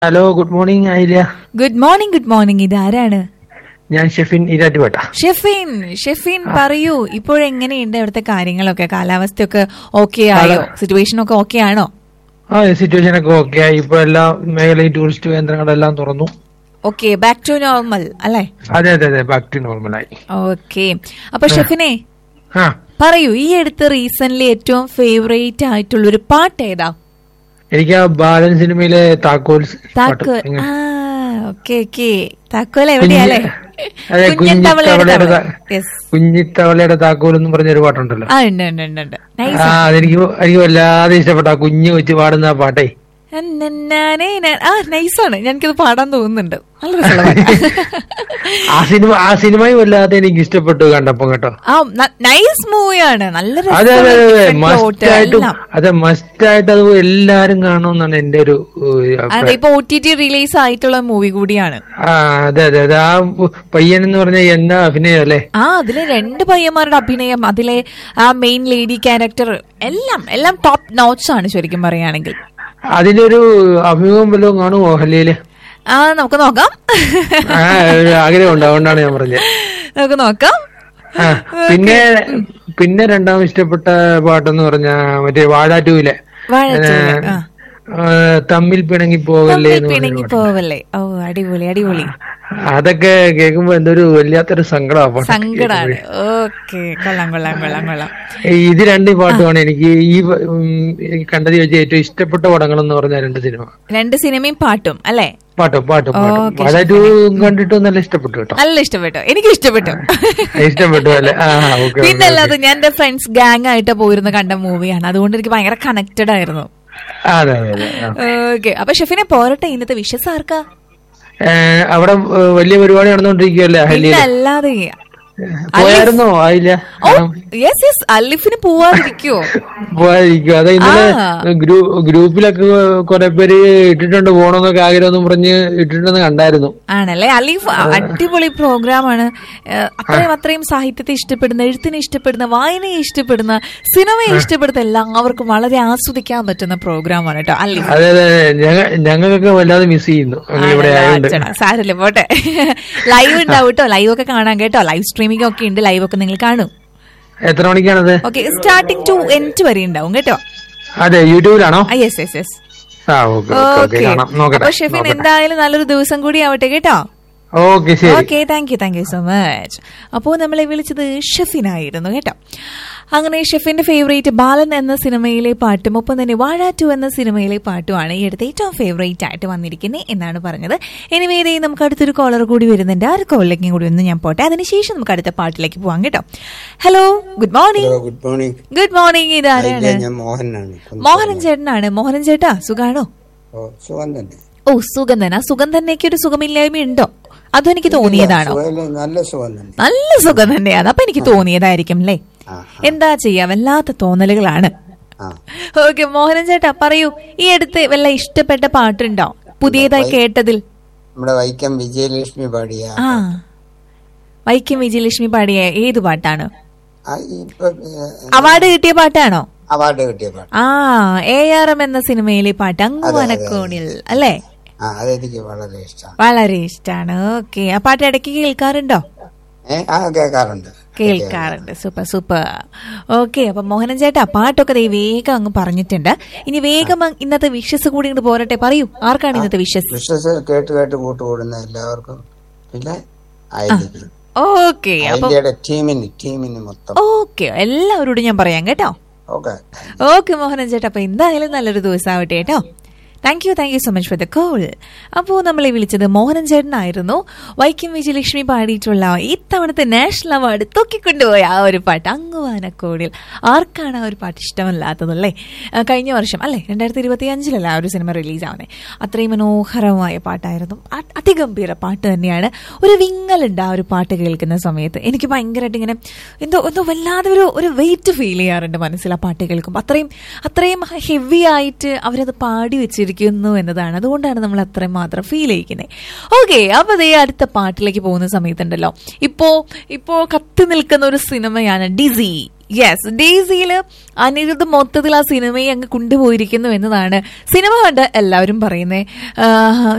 Hello good morning ആയില്ല good morning good morning ഇത് ആരാണ് ഞാൻ ഷെഫിൻ ഇരാറ്റുപേട്ട ഷെഫീൻ ഷെഫീൻ പറയൂ ഇപ്പോഴെങ്ങനെയുണ്ട് അവിടുത്തെ കാര്യങ്ങളൊക്കെ കാലാവസ്ഥയൊക്കെ ഓക്കെ ആയോ സിറ്റുവേഷൻ ഒക്കെ ഓക്കെ ആണോ ആ സിറ്റുവേഷൻ ഒക്കെ ഓക്കെ ആയി ഇപ്പൊ എല്ലാ മേഖലയും ടൂറിസ്റ്റ് കേന്ദ്രങ്ങളെല്ലാം തുറന്നു ഓക്കെ ബാക്ക് ടു നോർമൽ അല്ലേ അതെ അതെ അതെ ബാക്ക് ടു നോർമലായി ഓക്കെ അപ്പൊ ഷെഫിനെ ആ പറയൂ ഈ അടുത്ത് റീസെന്റ് ഏറ്റവും ഫേവറേറ്റ് ആയിട്ടുള്ള ഒരു പാട്ട് ഏതാ എനിക്ക് ആ ബാലൻ സിനിമയിലെ താക്കോൽ പാട്ട് താക്കോൽ ഭയങ്കര- ആ ഓക്കെ ഓക്കെ താക്കോൽ എവിടെയാലേ അതെ കുഞ്ഞിത്തവളയുടെ കുഞ്ഞത്തവളയുടെ താ- യെസ് കുഞ്ഞിത്തവളയുടെ താക്കോൽ എന്ന് പറഞ്ഞൊരു പാട്ടുണ്ടല്ലോ ആ ഉണ്ട് ഉണ്ട് ഉണ്ട് ഉണ്ട് നൈസ് ആ അതെനിക്ക് എനിക്ക് വല്ലാതെ ഇഷ്ടപ്പെട്ട ആ കുഞ്ഞ് വെച്ച് പാടുന്ന ആ പാട്ടേ നന്നാനേ ന- ആ നൈസാണ് എനിക്കത് പാടാൻ തോന്നുന്നുണ്ട് നല്ല രസമുള്ള പാട്ടാ. ആ സിനിമ ആ സിനിമയും വല്ലാതെ എനിക്ക് ഇഷ്ടപ്പെട്ടു കണ്ടപ്പോ കേട്ടോ ആ നൈസ് മൂവിയാണ് നല്ല അതെ അതെ അതെ രസമുള്ള plot മസ്റ്റ് ആയിട്ടും എല്ലാം. അതെ മസ്റ്റ് ആയിട്ട് അത് എല്ലാരും കാണണമെന്നാണ് എന്റെ ഒരു ഏഹ്, അതെ അഭിപ്രായം. ഇപ്പൊ ഒ ടി ടി റിലീസ് ആയിട്ടുള്ള മൂവി കൂടിയാണ് ആ അതെ അതെ അതെ ആ പയ്യൻ എന്ന് പറഞ്ഞ എന്നാ അഭിനയം അല്ലേ ആ അതിലെ രണ്ട് പയ്യന്മാരുടെ അഭിനയം അതിലെ ആ മെയിൻ ലേഡി ക്യാരക്ടർ എല്ലാം എല്ലാം ടോപ്പ് നോട്ട്സ് ആണ് ശരിക്കും പറയുകയാണെങ്കിൽ അതിലൊരു അഭിമുഖം വല്ലതും കാണുമോ മോഹൻലയില് ആ നമുക്ക് നോക്കാം ആ ഒരു ആഗ്രഹമുണ്ട് അതുകൊണ്ടാണ് ഞാൻ പറഞ്ഞത് നമുക്ക് നോക്കാം ആ പിന്നെ പിന്നെ രണ്ടാമത് ഇഷ്ടപ്പെട്ട പാട്ടെന്ന് പറഞ്ഞ മറ്റേ വാഴാറ്റൂലെ വാഴച്ചൂല്, ആ. തമ്മിൽ പിണങ്ങി പോകല്ലേ തമ്മിൽ എന്ന് പറഞ്ഞൊരു പിണങ്ങി പാട്ട്. പോവല്ലേ ഓ അടിപൊളി അടിപൊളി അതൊക്കെ കേൾക്കുമ്പോ എന്തൊരു വല്ലാത്തൊരു സങ്കടമാണ് സങ്കടാണ് ഓക്കെ കൊള്ളാം കൊള്ളാം കൊള്ളാം കൊള്ളാം ഇത് രണ്ട് പാട്ടുമാണ് എനിക്ക് ഈ ഉം, എനിക്ക് കണ്ടത് വെച്ച് ഏറ്റവും ഇഷ്ടപ്പെട്ട പടങ്ങൾ എന്ന് പറഞ്ഞ രണ്ട് സിനിമ രണ്ട് സിനിമയും പാട്ടും അല്ലേ പാട്ടും പാട്ടും പാട്ടും ഓക്കേ, വാഴാറ്റു കണ്ടിട്ട് നല്ല ഇഷ്ടപ്പെട്ടു കേട്ടോ നല്ല ഇഷ്ടപ്പെട്ടു എനിക്ക് ഇഷ്ടപ്പെട്ടു ഇഷ്ടപ്പെട്ടു അല്ലേ ആ ഓക്കെ പിന്നെ അല്ലാതെ ഞാൻ എന്റെ ഫ്രണ്ട്സ് ഗാങ് ആയിട്ട് പോയിരുന്ന കണ്ട മൂവിയാണ് അതുകൊണ്ട് എനിക്ക് ഭയങ്കര കണക്റ്റഡ് ആയിരുന്നു അതെ അതെ അതെ ആ. ഓക്കെ അപ്പൊ ഷെഫിനെ പോരട്ടെ ഇന്നത്തെ വിഷസ് ആർക്കാ ഏ, അവിടെ ഏ, വലിയ പരിപാടി നടന്നുകൊണ്ടിരിക്കുകയല്ലേ പിന്നെ അഹല്യയിൽ അല്ലാതെ പോയായിരുന്നോ ആയില്ല ഓ യെസ് യെസ് അലിഫിന് പോവാതിരിക്കോ പോയായിരിക്കും അതെ ഇന്നലെ ആ. ഗ്രൂ- ഗ്രൂപ്പിലൊക്കെ കുറെ പേര് ഇട്ടിട്ടുണ്ട് പോണോന്നൊക്കെ ആഗ്രഹം പറഞ്ഞ് ഇട്ടിട്ടുണ്ടെന്ന് കണ്ടായിരുന്നു ആണല്ലേ അലീഫ് അടിപൊളി പ്രോഗ്രാമാണ് ഏഹ് അത്രയും അത്രയും സാഹിത്യത്തെ ഇഷ്ടപ്പെടുന്ന എഴുത്തിനെ ഇഷ്ടപ്പെടുന്ന വായനയെ ഇഷ്ടപ്പെടുന്ന സിനിമയെ ഇഷ്ടപ്പെടുന്ന എല്ലാവർക്കും വളരെ ആസ്വദിക്കാൻ പറ്റുന്ന പ്രോഗ്രാമാണ് കേട്ടോ അലീഫ് അതെ അതെ അതെ. ഞങ്ങ ഞങ്ങൾക്കൊക്കെ വല്ലാതെ മിസ് ചെയ്യുന്നു അങ്ങനെ ഇവിടെ ആയതുകൊണ്ട് സാരല്ലേ പോട്ടെ ലൈവ് ഉണ്ടാവും കേട്ടോ ലൈവ് ഒക്കെ കാണാൻ കേട്ടോ ലൈവ് സ്ട്രീമിംഗ് ഒക്കെ ഉണ്ട് ലൈവ് ഒക്കെ നിങ്ങൾ കാണും എത്ര മണിക്കാണത് ഓക്കെ സ്റ്റാർട്ടിംഗ് ടു എൻഡ് വരെ ഉണ്ടാവും കേട്ടോ അതെ യൂട്യൂബിലാണോ യെസ് യെസ് യെസ് ആ ഓക്കെ ഓക്കെ ഓക്കെ ഓക്കെ കാണാം നോക്കട്ടെ അപ്പൊ ഷെഫിൻ എന്തായാലും നല്ലൊരു ദിവസം കൂടി ആവട്ടെ കേട്ടോ ഓക്കെ ശരി okay thank you thank you so much അപ്പോൾ നമ്മളെ വിളിച്ചത് ഷെഫിനായിരുന്നു കേട്ടോ അങ്ങനെ ഷെഫിന്റെ ഫേവറേറ്റ് ബാലൻ എന്ന സിനിമയിലെ പാട്ടും ഒപ്പം തന്നെ വാഴ ടു എന്ന സിനിമയിലെ പാട്ടുമാണ് ഈ അടുത്ത് ഏറ്റവും ഫേവറേറ്റ് ആയിട്ട് വന്നിരിക്കുന്നത് എന്നാണ് പറഞ്ഞത് എനിവേ ഇതേ നമുക്ക് അടുത്തൊരു കോളർ കൂടി വരുന്നുണ്ട് ആ ഒരു കോളിലേക്കും കൂടി ഒന്ന് ഞാൻ പോട്ടെ അതിനുശേഷം നമുക്ക് അടുത്ത പാട്ടിലേക്ക് പോവാം കേട്ടോ hello good morning hello good morning good morning ഇത് ആരാണ് ഞാൻ മോഹനാണ് മോഹനൻ ചേട്ടനാണ് മോഹനൻ ചേട്ടാ സുഖാണോ ഓ സുഖം തന്നെ ഓ സുഖം തന്നെ ആ സുഖം തന്നെയൊക്കെ ഒരു സുഖമില്ലായ്മ ഉണ്ടോ അതും എനിക്ക് തോന്നിയതാണോ സുഖം നല്ല സുഖം തന്നെ നല്ല സുഖം തന്നെയാണ് അപ്പൊ എനിക്ക് തോന്നിയതായിരിക്കും അല്ലേ ആ എന്താ ചെയ്യാ വല്ലാത്ത തോന്നലുകളാണ് ആ ഓക്കെ മോഹനൻ ചേട്ടാ പറയൂ ഈ അടുത്ത് വല്ല ഇഷ്ടപ്പെട്ട പാട്ടുണ്ടോ പുതിയതായി കേട്ടതിൽ നമ്മുടെ വൈക്കം വിജയലക്ഷ്മി പാടിയ ആ വൈക്കം വിജയലക്ഷ്മി പാടിയ ഏത് പാട്ടാണ് ആ, ഇപ്പൊ അവാർഡ് കിട്ടിയ പാട്ടാണോ അവാർഡ് കിട്ടിയ പാട്ട് ആ എ ആർ എം എന്ന സിനിമയിലെ പാട്ട് അങ്ങുവനക്കോണിൽ അല്ലേ ആ അതെനിക്ക് വളരെ ഇഷ്ടമാണ് വളരെ ഇഷ്ടാണ് ഓക്കെ ആ പാട്ട് ഇടയ്ക്ക് കേൾക്കാറുണ്ടോ ഏ ആ കേൾക്കാറുണ്ട് കേൾക്കാറുണ്ട് സൂപ്പർ സൂപ്പർ ഓക്കെ അപ്പൊ മോഹനൻ ചേട്ടാ പാട്ടൊക്കെ ദേ വേഗം അങ്ങ് പറഞ്ഞിട്ടുണ്ട് ഇനി വേഗം അങ്ങ് ഇന്നത്തെ വിഷസ് കൂടി ഇങ്ങോട്ട് പോരട്ടെ പറയൂ ആർക്കാണ് ഇന്നത്തെ വിഷസ് വിശ്വസ് കേട്ട് കേട്ട് കൂട്ടുകൂടുന്ന എല്ലാവർക്കും പിന്നെ ഐലിക്ക് ഓക്കെ അപ്പൊ ഐലിയുടെ ടീമിന് ടീമിന് മൊത്തം ഓക്കെ എല്ലാവരോടും ഞാൻ പറയാം കേട്ടോ ഓക്കെ ഓക്കെ മോഹനൻ ചേട്ടാ അപ്പൊ എന്തായാലും നല്ലൊരു ദിവസം ആവട്ടെ കേട്ടോ thank you thank you so much for the call അപ്പോൾ നമ്മളെ വിളിച്ചത് മോഹനൻ ചേട്ടനായിരുന്നു വൈക്കം വിജയലക്ഷ്മി പാടിയിട്ടുള്ള ഇത്തവണത്തെ നാഷണൽ അവാർഡ് തൂക്കിക്കൊണ്ടുപോയ ആ ഒരു പാട്ട് അങ്ങുവാനക്കോടിൽ ആർക്കാണ് ആ ഒരു പാട്ട് ഇഷ്ടമല്ലാത്തതല്ലേ ആ, കഴിഞ്ഞ വർഷം അല്ലേ രണ്ടായിരത്തി ഇരുപത്തി അഞ്ചിലല്ല ആ ഒരു സിനിമ റിലീസ് ആവുന്നത് അത്രയും മനോഹരമായ പാട്ടായിരുന്നു അ- അതിഗംഭീര പാട്ട് തന്നെയാണ് ഒരു വിങ്ങലുണ്ട് ആ ഒരു പാട്ട് കേൾക്കുന്ന സമയത്ത് എനിക്ക് ഭയങ്കരമായിട്ട് ഇങ്ങനെ എന്തോ എന്തോ വല്ലാതെ ഒരു ഒരു വെയിറ്റ് ഫീൽ ചെയ്യാറുണ്ട് മനസ്സിൽ ആ പാട്ട് കേൾക്കുമ്പോൾ അത്രയും അത്രയും ഹെവി ആയിട്ട് അവരത് പാടി വെച്ചിരിക്കുന്നു എന്നതാണ് അതുകൊണ്ടാണ് നമ്മൾ അത്രയും മാത്രം ഫീൽ ചെയ്യിക്കുന്നത് ഓക്കെ അപ്പൊ അതേ അടുത്ത പാട്ടിലേക്ക് പോകുന്ന സമയത്തുണ്ടല്ലോ ഇപ്പോ ഇപ്പോ കത്തി നിൽക്കുന്ന ഒരു സിനിമയാണ് ഡിസി യെസ് ഡേസിയില് അനിരുദ്ധ മൊത്തത്തിൽ ആ സിനിമയെ അങ്ങ് കൊണ്ടുപോയിരിക്കുന്നു എന്നതാണ് സിനിമ കണ്ട് എല്ലാവരും പറയുന്നത്